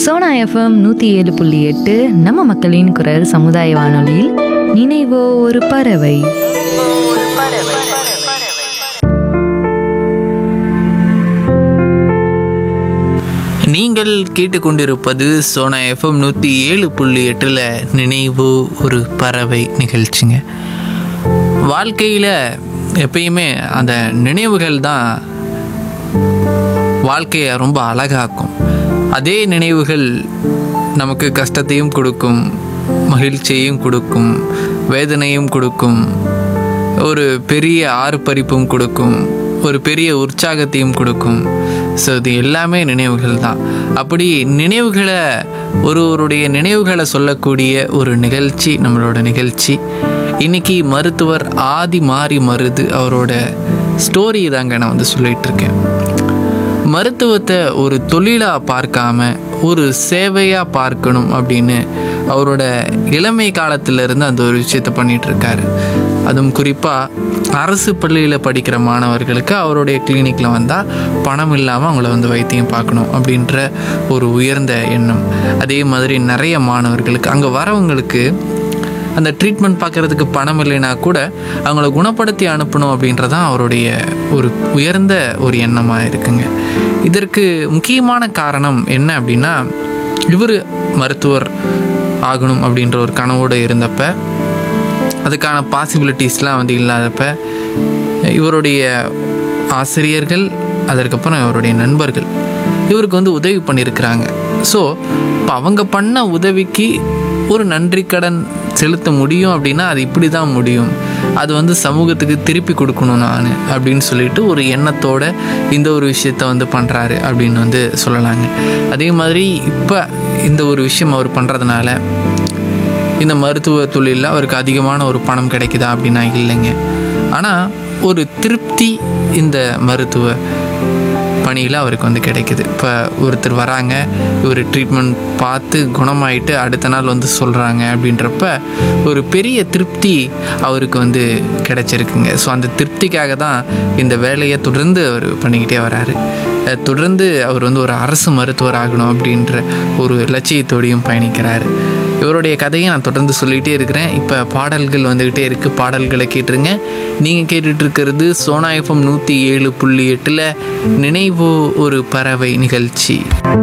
Sona FM நூற்றி ஏழு புள்ளி எட்டு நம்ம மக்களின் குரல் சமுதாய வானொலியில் நினைவோ ஒரு பறவை நீங்கள் கேட்டுக்கொண்டிருப்பது சோனா எஃப்எம் நூற்றி ஏழு புள்ளி எட்டில் நினைவு ஒரு பறவை நிகழ்ச்சிங்க வாழ்க்கையில் எப்பயுமே அந்த நினைவுகள் தான் வாழ்க்கையை ரொம்ப அழகாக்கும் அதே நினைவுகள் நமக்கு கஷ்டத்தையும் கொடுக்கும் மகிழ்ச்சியையும் கொடுக்கும் வேதனையும் கொடுக்கும் ஒரு பெரிய ஆர்ப்பரிப்பும் கொடுக்கும் ஒரு பெரிய உற்சாகத்தையும் கொடுக்கும் ஸோ இது எல்லாமே நினைவுகள் தான் அப்படி நினைவுகளை ஒருவருடைய நினைவுகளை சொல்லக்கூடிய ஒரு நிகழ்ச்சி நம்மளோட நிகழ்ச்சி இன்னைக்கு மருத்துவர் ஆதி மாறி மருது அவரோட ஸ்டோரி தாங்க நான் வந்து சொல்லிட்டு இருக்கேன் மருத்துவத்தை ஒரு தொழிலாக பார்க்காம ஒரு சேவையாக பார்க்கணும் அப்படின்னு அவரோட இளமை காலத்திலிருந்து அந்த ஒரு விஷயத்தை பண்ணிட்டு இருக்காரு அதுவும் குறிப்பாக அரசு பள்ளியில் படிக்கிற மாணவர்களுக்கு அவருடைய கிளினிக்கில் வந்தால் பணம் இல்லாமல் அவங்கள வந்து வைத்தியம் பார்க்கணும் அப்படின்ற ஒரு உயர்ந்த எண்ணம் அதே மாதிரி நிறைய மாணவர்களுக்கு அங்கே வரவங்களுக்கு அந்த ட்ரீட்மெண்ட் பார்க்கறதுக்கு பணம் இல்லைனா கூட அவங்கள குணப்படுத்தி அனுப்பணும் அப்படின்றதான் அவருடைய ஒரு உயர்ந்த ஒரு எண்ணமாக இருக்குங்க இதற்கு முக்கியமான காரணம் என்ன அப்படின்னா இவர் மருத்துவர் ஆகணும் அப்படின்ற ஒரு கனவோடு இருந்தப்ப அதுக்கான பாசிபிலிட்டிஸ்லாம் வந்து இல்லாதப்ப இவருடைய ஆசிரியர்கள் அதற்கப்புறம் இவருடைய நண்பர்கள் இவருக்கு வந்து உதவி பண்ணியிருக்கிறாங்க ஸோ இப்போ அவங்க பண்ண உதவிக்கு ஒரு நன்றி கடன் செலுத்த முடியும் அப்படின்னா அது இப்படி தான் முடியும் அது வந்து சமூகத்துக்கு திருப்பி கொடுக்கணும் நான் அப்படின்னு சொல்லிட்டு ஒரு எண்ணத்தோட இந்த ஒரு விஷயத்த வந்து பண்ணுறாரு அப்படின்னு வந்து சொல்லலாங்க அதே மாதிரி இப்போ இந்த ஒரு விஷயம் அவர் பண்ணுறதுனால இந்த மருத்துவ தொழிலில் அவருக்கு அதிகமான ஒரு பணம் கிடைக்குதா அப்படின்னா இல்லைங்க ஆனால் ஒரு திருப்தி இந்த மருத்துவ பணியில் அவருக்கு வந்து கிடைக்குது இப்போ ஒருத்தர் வராங்க இவர் ட்ரீட்மெண்ட் பார்த்து குணமாயிட்டு அடுத்த நாள் வந்து சொல்கிறாங்க அப்படின்றப்ப ஒரு பெரிய திருப்தி அவருக்கு வந்து கிடைச்சிருக்குங்க ஸோ அந்த திருப்திக்காக தான் இந்த வேலையை தொடர்ந்து அவர் பண்ணிக்கிட்டே வராரு அஹ் தொடர்ந்து அவர் வந்து ஒரு அரசு மருத்துவர் ஆகணும் அப்படின்ற ஒரு லட்சியத்தோடையும் பயணிக்கிறாரு இவருடைய கதையை நான் தொடர்ந்து சொல்லிகிட்டே இருக்கிறேன் இப்போ பாடல்கள் வந்துக்கிட்டே இருக்குது பாடல்களை கேட்டுருங்க நீங்கள் கேட்டுட்டு இருக்கிறது சோனா எஃப்எம் நூற்றி ஏழு புள்ளி எட்டில் நினைவு ஒரு பறவை நிகழ்ச்சி